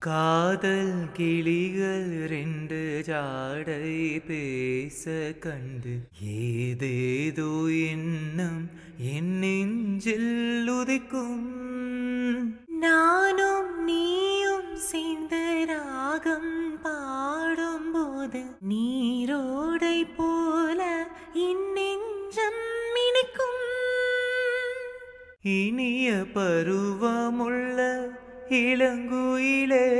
காதல் கிளிகள் ரெண்டு ஜாடை பேச கண்டு ஏதேதோ எண்ணம் என் நெஞ்சில் உதிக்கும் நானும் நீயும் சேர்ந்து ராகம் பாடும்போது நீரோடை போல இந்நெஞ்சம் இனிக்கும் இனிய பருவமுள்ள இளங்குயிலே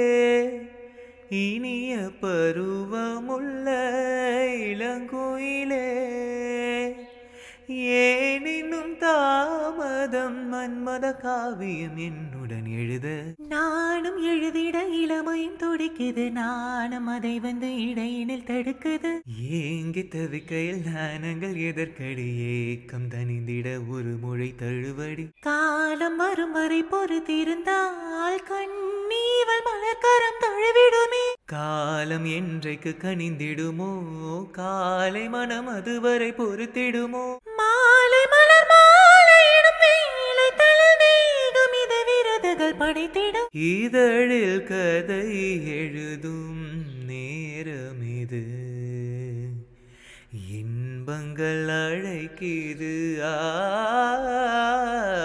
இனிய பருவமுள்ள இளங்குயிலே ஏனினும் தாமதம் மன்மத காவியம் என்னுடன் எழுத நானும் எழுதிட இளமையும் துடிக்குது நானும் அதை வந்து இடையினில் தடுக்குது ஏங்கி தவிக்கையில் நானங்கள் எதற்கடி ஏக்கம் தனிந்திட ஒரு மொழி தழுவடி காலம் வரும் வரை பொறுத்திருந்தால் கண்ணீவல் மலர்கரம் தழுவிடுமே காலம் என்றைக்கு கனிந்திடுமோ காலை மனம் அதுவரை பொறுத்திடுமோ மாலை மலர் மாலையிடும் வேலை தளல் வேகம் இது விரதுகள் படைத்திடும் இதழில் கதை எழுதும் நேரம் இது இன்பங்கள் அழைக்குது ஆ